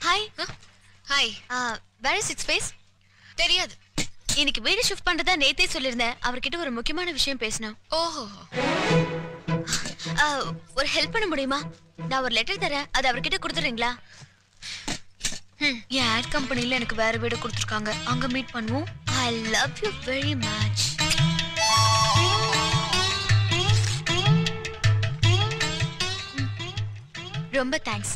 Hi hi வேற six face தெரியாது இன்னைக்கு வீடு ஷிஃப்ட் பண்றதா நேத்தே சொல்லியிருந்தேன் அவர்கிட்ட ஒரு முக்கியமான விஷயம் பேசணும் ஓஹோ ஆ, ஒரு ஹெல்ப் பண்ண முடியுமா நான் ஒரு லெட்டர் தரேன் அது அவர்கிட்ட கொடுத்துறீங்களா ம், என் ஆட் கம்பெனில எனக்கு வேற வீடு கொடுத்துருக்காங்க அங்க மீட் பண்ணுவோம் I love you very much ரொம்ப தேங்க்ஸ்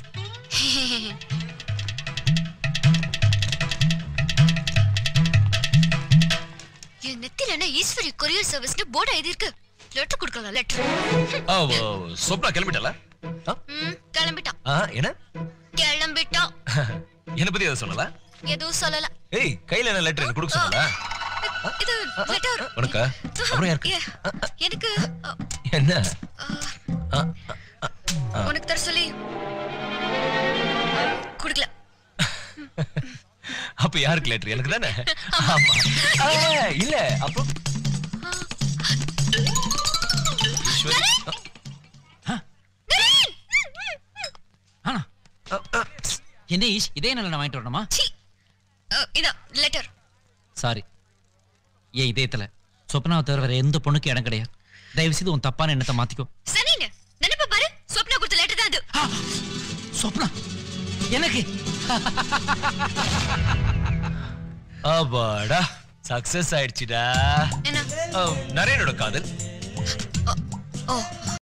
என் நெத்தில என்ன ஈஸ்வரி கொரியர் சர்வீஸ்னு போர்டு எழுதி இருக்கு லெட்டர் கொடுக்கலாம் லெட்டர் ஆ, ஓ, சொப்னா கிளம்பிட்டல ம் கிளம்பிட்டான் என்ன கிளம்பிட்டான் என்ன பத்தி எதை சொல்லல எதுவும் சொல்லல ஏய் கையில என்ன லெட்டர் எனக்கு கொடுக்க சொல்லல இது லெட்டர் உனக்கா அப்புறம் யாருக்கு எனக்கு அ, என்ன அ, உனக்கு தர சொல்லி குடுக்கல அப்ப யாருக்கு லெட்டர் எனக்கு தானே ஆமா ஆ, இல்ல அப்புறம் ஈஸ்வரி. ஆனா அ, அ, என்ன ஈஷ் இதே நல்ல நான் வாங்கிட்டு வரணுமா சீ அ, இதான் லெட்டர் சாரி ஏன் இதயத்துல சொப்னாவை தவிர வேற எந்த பொண்ணுக்கு இடம் கிடையாது தயவு செய்து உன் தப்பான எண்ணத்தை மாத்திக்கோ சரிங்க நினைப்ப பாரு சொப்னா கொடுத்த லெட்டர் தான் அது சொப்னா எனக்கு அப்பாடா சக்சஸ் ஆயிடுச்சுடா என்ன ஆ, நரேனோட காதல் ஓ